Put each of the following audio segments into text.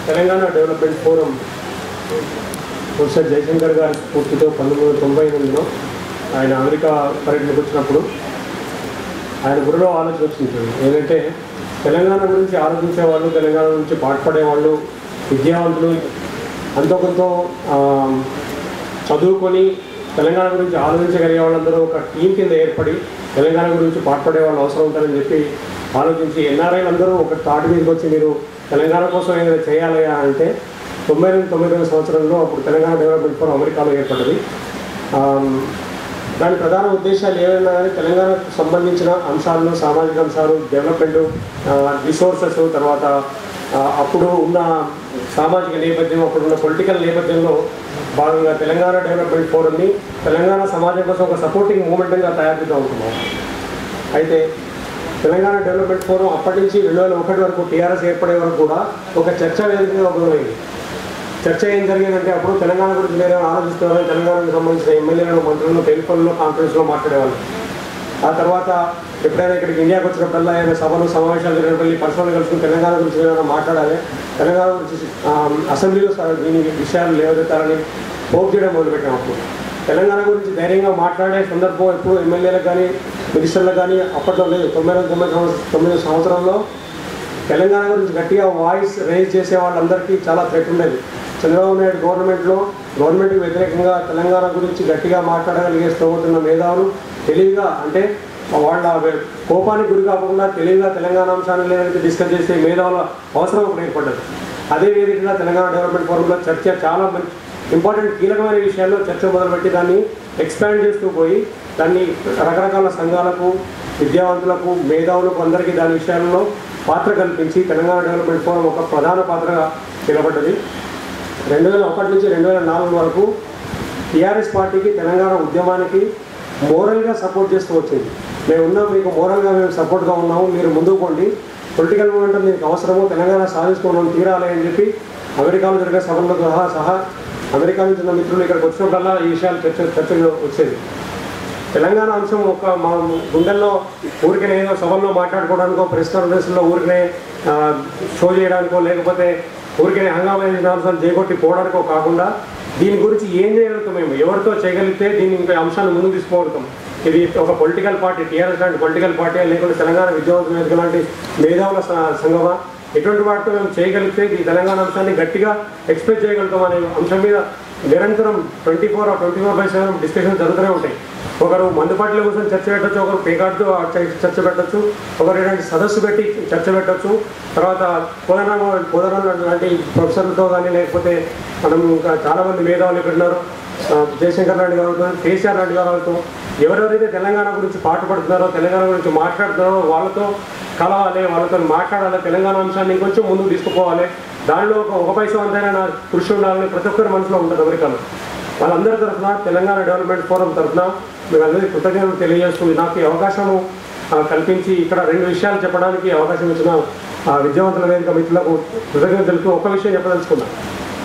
Telangana development forum professor Jayashankar garu స్ఫూర్తితో పంతొమ్మిది వందల తొంభై ఎనిమిదిలో ఆయన అమెరికా పర్యటనకు వచ్చినప్పుడు ఆయన గురిలో ఆలోచన వచ్చింది ఏంటంటే తెలంగాణ గురించి ఆలోచించే వాళ్ళు తెలంగాణ గురించి పాటుపడే వాళ్ళు విద్యావంతులు అంతో కొంత ఆ, చదువుకొని తెలంగాణ గురించి ఆలోచించగలిగే వాళ్ళందరూ ఒక టీం కింద ఏర్పడి తెలంగాణ గురించి పాటుపడే వాళ్ళు అవసరం ఉంటారని చెప్పి ఆలోచించి ఎన్ఆర్ఐలు అందరూ ఒక తాటి మీదకి వచ్చి మీరు తెలంగాణ కోసం ఏదైనా చేయాలి అంటే తొంభై ఎనిమిది తొంభై తొమ్మిది సంవత్సరంలో అప్పుడు తెలంగాణ డెవలప్మెంట్ ఫోరం అమెరికాలో ఏర్పడ్డది ఆమ్, దాని ప్రధాన ఉద్దేశాలు ఏమైనా కానీ తెలంగాణకు సంబంధించిన అంశాలను సామాజిక అంశాలు డెవలప్మెంట్ రిసోర్సెస్ తర్వాత ఆ, అప్పుడు ఉన్న సామాజిక నేపథ్యం అప్పుడు ఉన్న పొలిటికల్ నేపథ్యంలో భాగంగా తెలంగాణ డెవలప్మెంట్ ఫోరంని తెలంగాణ సమాజం కోసం ఒక సపోర్టింగ్ మూమెంట్గా తయారు చేద్దాం అనుకున్నాం అయితే తెలంగాణ డెవలప్మెంట్ ఫోరం అప్పటి నుంచి రెండు వేల ఒకటి వరకు టీఆర్ఎస్ ఏర్పడే వరకు కూడా ఒక చర్చా వేదికగా మొదలైంది చర్చ ఏం జరిగిందంటే అప్పుడు తెలంగాణ గురించి మీరు ఆలోచిస్తున్నారని తెలంగాణకు సంబంధించిన ఎమ్మెల్యేలను మంత్రులను టెలిఫోన్లో కాన్ఫరెన్స్లో మాట్లాడేవాళ్ళు ఆ తర్వాత ఎప్పుడైనా ఇక్కడికి ఇండియాకి వచ్చినప్పుడల్లా ఏదైనా సభలు సమావేశాలు జరిగినప్పుడు వెళ్ళి పర్సనల్ కలుసుకుని తెలంగాణ గురించి ఏదైనా మాట్లాడాలి తెలంగాణ గురించి ఆ, అసెంబ్లీలో స- దీని విషయాలు లేవనెత్తాలని హోప్ చేయడం మొదలుపెట్టాం అప్పుడు తెలంగాణ గురించి ధైర్యంగా మాట్లాడే సందర్భం ఎప్పుడు ఎమ్మెల్యేలకు కానీ మినిస్టర్లకు కానీ అప్పట్లో లేదు తొంభై రెండు తొమ్మిది సంవత్సరం తొమ్మిది సంవత్సరంలో తెలంగాణ గురించి గట్టిగా వాయిస్ రైజ్ చేసే వాళ్ళందరికీ చాలా థ్రెట్ ఉండేది చంద్రబాబు నాయుడు గవర్నమెంట్లో గవర్నమెంట్కి వ్యతిరేకంగా తెలంగాణ గురించి గట్టిగా మాట్లాడగలిగే స్తోమతున్న మేధావులు తెలివిగా అంటే వాళ్ళ కోపానికి గురి కాకుండా తెలివిగా తెలంగాణ అంశాన్ని లేదంటే డిస్కస్ చేసే మేధావుల అవసరం ఒకటి ఏర్పడ్డది అదే వేదికగా తెలంగాణ డెవలప్మెంట్ ఫోరంలో చర్చ చాలా మంచి ఇంపార్టెంట్ కీలకమైన విషయాల్లో చర్చ మొదలుపెట్టి దాన్ని ఎక్స్పాండ్ చేస్తూ పోయి దాన్ని రకరకాల సంఘాలకు విద్యావంతులకు మేధావులకు అందరికీ దాని విషయాల్లో పాత్ర కల్పించి తెలంగాణ డెవలప్మెంట్ ఫోరం ఒక ప్రధాన పాత్రగా నిలబడ్డది రెండు వేల ఒకటి నుంచి రెండు వేల నాలుగు వరకు టీఆర్ఎస్ పార్టీకి తెలంగాణ ఉద్యమానికి మోరల్గా సపోర్ట్ చేస్తూ వచ్చింది మేము ఉన్నాం మీకు మోరల్గా మేము సపోర్ట్గా ఉన్నాము మీరు ముందుకు పోండి పొలిటికల్ మూమెంట్ మీకు అవసరము తెలంగాణ సాధించుకోవడం తీరాలి అని చెప్పి అమెరికాలో జరిగే సభల్లో సహా సహా అమెరికా నుంచి ఉన్న మిత్రులు ఇక్కడికి వచ్చినప్పుడల్లా ఈ విషయాలు చర్చ చర్చలు వచ్చేది తెలంగాణ అంశం ఒక మా గుండెల్లో ఊరికనే ఏదో సభల్లో మాట్లాడుకోవడానికో ప్రెస్ కాన్ఫరెన్స్లో ఊరికనే ఆ, షో చేయడానికో లేకపోతే ఊరికనే హంగామా అంశాలు చేకొట్టి పోవడానికో కాకుండా దీని గురించి ఏం చేయగలుగుతాం మేము ఎవరితో చేయగలిగితే దీన్ని ఇంకా అంశాన్ని ముందుకు తీసుకోగలుగుతాం ఇది ఒక పొలిటికల్ పార్టీ టీఆర్ఎస్ లాంటి పొలిటికల్ పార్టీ లేకుంటే తెలంగాణ విద్యావంతుల వేదిక లాంటి మేధావుల స- సంఘమా ఎటువంటి వాటితో మేము చేయగలిగితే ఈ తెలంగాణ అంశాన్ని గట్టిగా ఎక్స్ప్రెస్ చేయగలుగుతాం అనే అంశం మీద నిరంతరం twenty four twenty four by seven discussion జరుగుతూనే ఉంటాయి ఒకరు మందుపాటిల కోసం చర్చ పెట్టచ్చు ఒకరు పేకాడుతూ ఆ చ- చర్చ పెట్టచ్చు ఒకరు ఏంటంటే సదస్సు పెట్టి చర్చ పెట్టచ్చు తర్వాత కోదరామ కోదరామ లాంటి ప్రొఫెసర్లతో కానీ లేకపోతే మనం ఇంకా చాలామంది మేధావులు ఇక్కడ ఉన్నారు ఆ, జయశంకర్ నాయుడు గారితో కేసీఆర్ నాయుడు గారితో ఎవరెవరైతే తెలంగాణ గురించి పాటుపడుతున్నారో తెలంగాణ గురించి మాట్లాడుతున్నారో వాళ్ళతో కలవాలి వాళ్ళతో మాట్లాడాలి తెలంగాణ అంశాన్ని ఇంకొంచెం ముందుకు తీసుకుపోవాలి దానిలో ఒక ఒక పైసా అంతైనా నా కృషి ఉండాలని ప్రతి ఒక్కరి మనసులో ఉంటుంది అమెరికాలో వాళ్ళందరి తరఫున తెలంగాణ డెవలప్మెంట్ ఫోరం తరఫున మేము అందరికీ కృతజ్ఞతలు తెలియజేస్తూ నాకు ఈ అవకాశము ఆ, కల్పించి ఇక్కడ రెండు విషయాలు చెప్పడానికి అవకాశం ఇచ్చిన ఆ, విద్యావంతుల వేదిక మిత్రులకు కృతజ్ఞతలు తెలుపుతూ ఒక విషయం చెప్పదలుచుకున్నాను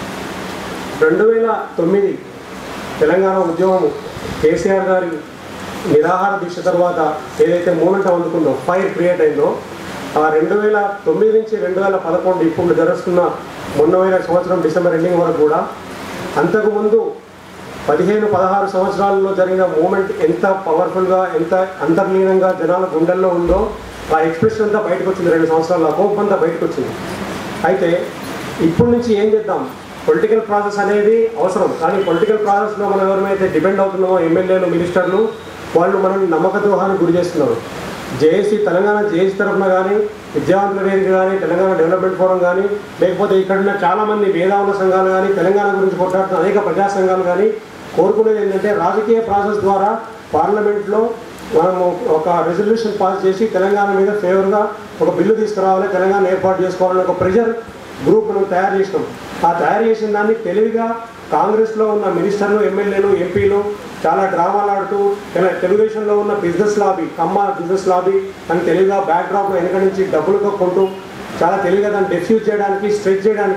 రెండు వేల తొమ్మిది తెలంగాణ ఉద్యమము కేసీఆర్ గారి నిరాహార దీక్ష తర్వాత ఏదైతే మూమెంట్ అందుకుందో ఫైర్ క్రియేట్ అయిందో ఆ రెండు వేల తొమ్మిది నుంచి రెండు వేల పదకొండు ఇప్పుడు జరుస్తున్న మొన్న వేల సంవత్సరం డిసెంబర్ ఎండింగ్ వరకు కూడా అంతకుముందు పదిహేను పదహారు సంవత్సరాలలో జరిగిన మూమెంట్ ఎంత పవర్ఫుల్గా ఎంత అంతర్లీనంగా జనాల గుండెల్లో ఉందో ఆ ఎక్స్ప్రెషన్ అంతా బయటకు వచ్చింది రెండు సంవత్సరాల కోపం అంతా బయటకు వచ్చింది అయితే ఇప్పటి నుంచి ఏం చేద్దాం పొలిటికల్ ప్రాసెస్ అనేది అవసరం కానీ పొలిటికల్ ప్రాసెస్లో మనం ఎవరైతే డిపెండ్ అవుతున్నామో ఎమ్మెల్యేలు మినిస్టర్లు వాళ్ళు మనల్ని నమ్మక ద్రోహానికి గురి చేస్తున్నారు జేఏసీ తెలంగాణ జేఏసీ తరఫున కానీ విద్యావంతుల వేదిక కానీ తెలంగాణ డెవలప్మెంట్ ఫోరం కానీ లేకపోతే ఇక్కడ ఉన్న చాలామంది మేధావుల సంఘాలు కానీ తెలంగాణ గురించి కొట్లాడుతున్న అనేక ప్రజా సంఘాలు కానీ కోరుకునేది ఏంటంటే రాజకీయ ప్రాసెస్ ద్వారా పార్లమెంట్లో మనము ఒక రెజల్యూషన్ పాస్ చేసి తెలంగాణ మీద ఫేవర్గా ఒక బిల్లు తీసుకురావాలి తెలంగాణ ఏర్పాటు చేసుకోవాలని ఒక ప్రెషర్ గ్రూప్ మనం తయారు చేసినాం ఆ తయారు చేసిన దాన్ని తెలివిగా కాంగ్రెస్లో ఉన్న మినిస్టర్లు ఎమ్మెల్యేలు ఎంపీలు చాలా డ్రామాలు ఆడుతూ తెల- తెలుగుదేశంలో ఉన్న business lobby Kamma business lobby అని తెలివిగా బ్యాక్ డ్రాప్ వెనక నుంచి డబ్బులు కొట్టుకుంటూ చాలా తెలివిగా దాన్ని డెఫ్యూజ్ చేయడానికి స్ట్రెచ్ చేయడానికి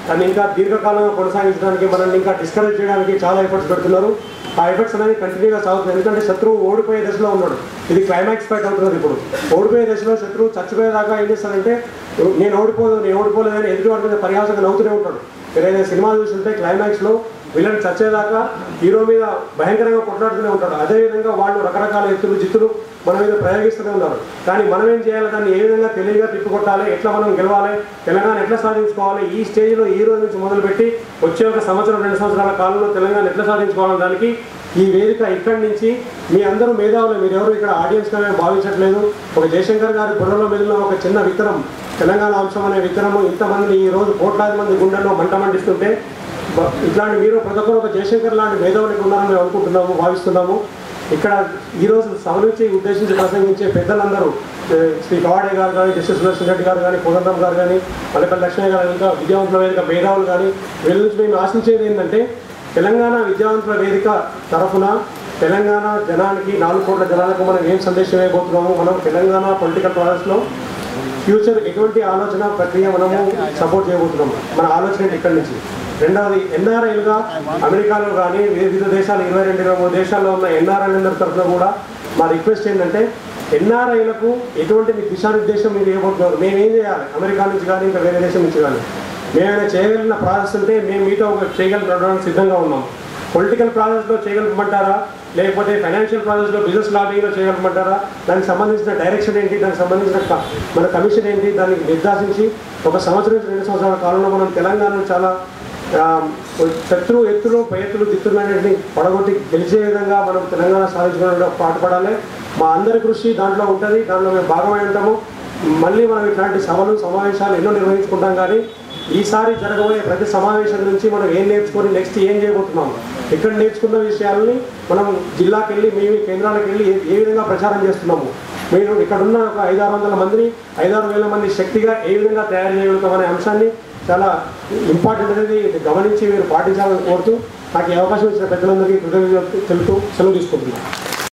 దాన్ని ఇంకా దీర్ఘకాలంగా కొనసాగించడానికి మనల్ని ఇంకా డిస్కరేజ్ చేయడానికి చాలా ఎఫర్ట్స్ పెడుతున్నారు ఆ ఎఫర్ట్స్ అనేది కంటిన్యూగా సాగుతుంది ఎందుకంటే శత్రువు ఓడిపోయే దశలో ఉన్నాడు ఇది క్లైమాక్స్ ఫైట్ అవుతున్నది ఇప్పుడు ఓడిపోయే దశలో శత్రువు చచ్చిపోయేదాకా ఏం చేస్తాడంటే నేను ఓడిపోదు నేను ఓడిపోలేదని ఎదుటి వాడి మీద పరిహాసంగా నవ్వుతూనే ఉంటాడు ఏదైనా సినిమా చూస్తుంటే క్లైమాక్స్లో విలన్ చచ్చేదాకా హీరో మీద భయంకరంగా కొట్లాడుతూనే ఉంటాడు అదేవిధంగా వాళ్ళు రకరకాల ఎత్తులు జిత్తులు మన మీద ప్రయోగిస్తూనే ఉన్నారు కానీ మనం ఏం చేయాలి దాన్ని ఏ విధంగా తెలివిగా తిప్పుకొట్టాలి ఎట్లా మనం గెలవాలి తెలంగాణ ఎట్లా సాధించుకోవాలి ఈ స్టేజ్లో ఈ రోజు నుంచి మొదలుపెట్టి వచ్చే ఒక సంవత్సరం రెండు సంవత్సరాల కాలంలో తెలంగాణ ఎట్లా సాధించుకోవాలని దానికి ఈ వేదిక ఇక్కడి నుంచి మీ అందరూ మేధావులు మీరు ఎవరు ఇక్కడ ఆడియన్స్గా మేము భావించట్లేదు ఒక జయశంకర్ గారి బుర్రలో మెదిలిన ఒక చిన్న విత్తనం తెలంగాణ అంశం అనే విత్తనము ఇంతమందిని ఈ రోజు కోట్లాది మంది గుండెల్లో మంట మండిస్తుంటే బ- ఇట్లాంటి మీరు ప్రతి ఒక్కరు ఒక జయశంకర్ లాంటి మేధావులకు ఉన్నారని మేము అనుకుంటున్నాము భావిస్తున్నాము ఇక్కడ ఈరోజు సభ నుంచి ఉద్దేశించి ప్రసంగించే పెద్దలందరూ ఏ, శ్రీ కవాడే గారు కానీ జస్టిస్ సుదర్శన్ రెడ్డి గారు కానీ కోదండం గారు కానీ మల్లెపల్లి లక్ష్మయ్య గారు ఇంకా విద్యావంతుల వేదిక మేధావులు కానీ వీళ్ళ నుంచి మేము ఆశించేది ఏంటంటే తెలంగాణ విద్యావంతుల వేదిక తరఫున తెలంగాణ జనానికి నాలుగు కోట్ల జనాలకు మనం ఏం సందేశం ఇవ్వబోతున్నాము మనం తెలంగాణ పొలిటికల్ ప్రాసెస్లో ఫ్యూచర్ ఎటువంటి ఆలోచన ప్రక్రియ మనము సపోర్ట్ చేయబోతున్నాం మన ఆలోచన ఏంటి ఇక్కడి నుంచి రెండవది ఎన్ఆర్ఐలుగా అమెరికాలో కానీ వివిధ దేశాలు ఇరవై రెండు ఇరవై మూడు దేశాల్లో ఉన్న ఎన్ఆర్ఐలందరి తరఫున కూడా మా రిక్వెస్ట్ ఏంటంటే ఎన్ఆర్ఐలకు ఎటువంటి మీ దిశానిర్దేశం మీరు ఇవ్వబోతున్నారు మేము ఏం చేయాలి అమెరికా నుంచి కానీ ఇంకా వేరే దేశం నుంచి కానీ మేమైనా చేయగలిగిన ప్రాసెస్ ఉంటే మేము మీతో ఒక చేయగలిగడానికి సిద్ధంగా ఉన్నాం పొలిటికల్ ప్రాసెస్లో చేయగలమంటారా లేకపోతే ఫైనాన్షియల్ ప్రాసెస్లో బిజినెస్ లాబింగ్లో చేయగలమంటారా దానికి సంబంధించిన డైరెక్షన్ ఏంటి దానికి సంబంధించిన క- మన కమిషన్ ఏంటి దానికి నిర్దేశించి ఒక సంవత్సరం నుంచి రెండు సంవత్సరాల కాలంలో మనం తెలంగాణను చాలా ఆ, శత్రు ఎత్తులు పై ఎత్తులు దిత్తులన్నింటినీ పడగొట్టి గెలిచే విధంగా మనం తెలంగాణ సాధించుకోవడానికి పాటుపడాలి మా అందరి కృషి దాంట్లో ఉంటుంది దాంట్లో మేము భాగమై ఉంటాము మళ్ళీ మనం ఇట్లాంటి సభలు సమావేశాలు ఎన్నో నిర్వహించుకుంటాం కానీ ఈసారి జరగబోయే ప్రతి సమావేశం నుంచి మనం ఏం నేర్చుకొని నెక్స్ట్ ఏం చేయబోతున్నాం ఇక్కడ నేర్చుకున్న విషయాలని మనం జిల్లాకి వెళ్ళి మేము ఈ కేంద్రాలకు వెళ్ళి ఏ- ఏ విధంగా ప్రచారం చేస్తున్నాము మీరు ఇక్కడ ఉన్న ఒక ఐదారు వందల మందిని ఐదారు వేల మంది శక్తిగా ఏ విధంగా తయారు చేయగలుగుతాం అనే అంశాన్ని చాలా ఇంపార్టెంట్ అనేది గమనించి మీరు పాటించాలని కోరుతూ నాకు ఈ అవకాశం ఇచ్చిన పెద్దలందరికీ కృతజ్ఞతలు తెలుపుతూ సెలవు తీసుకుంటున్నాను